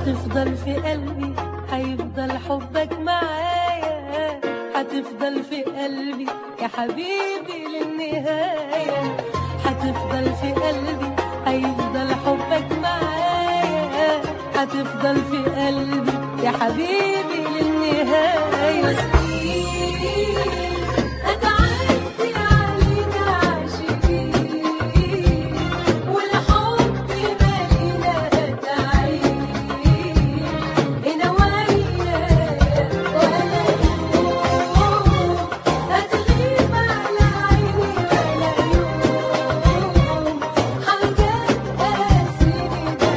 هتفضل في قلبي هيفضل حبك معايا هتفضل في قلبي يا حبيبي للنهاية هتفضل في قلبي هيفضل حبك معايا هتفضل في قلبي يا حبيبي للنهاية هتعدي علينا عاشقين والحب مالينا هتعيش هنا وياك ولا يوم هتغيب على عيني ولا يوم حاجات قاسيني ده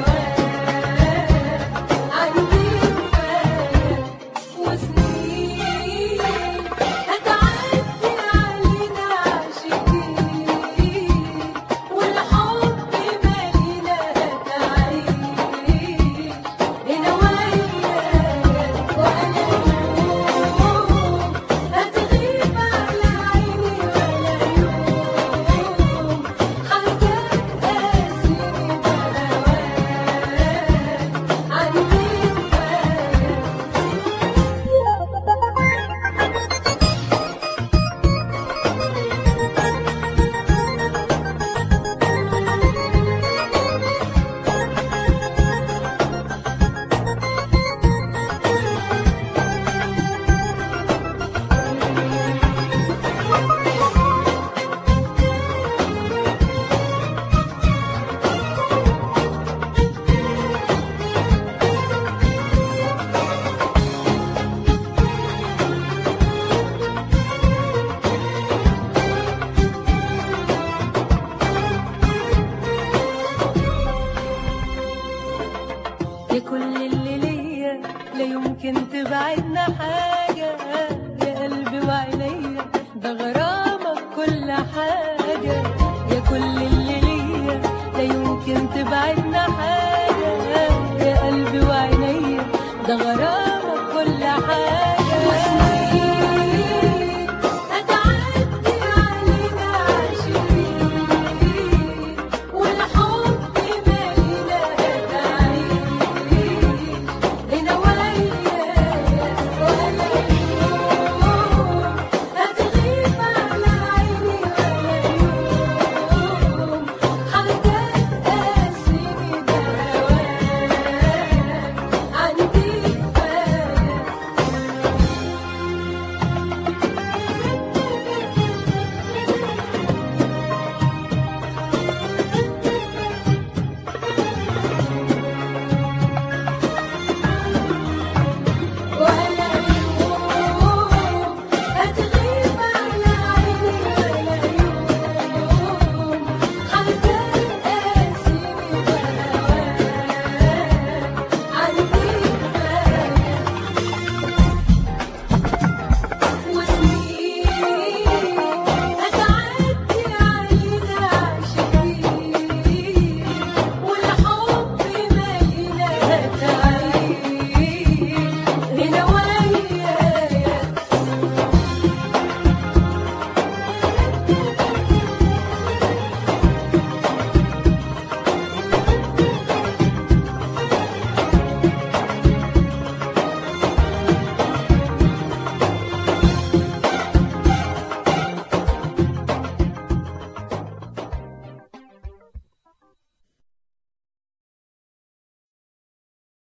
دواء عندي وفاك وسنين هتعدي علينا عاشقين والحب مالينا هتعيش هنا وياك ولا يوم هتغيب على عيني ولا يوم حاجات قاسيني ده دواء عندي وفاك يا كل اللي ليا لا يمكن تبعد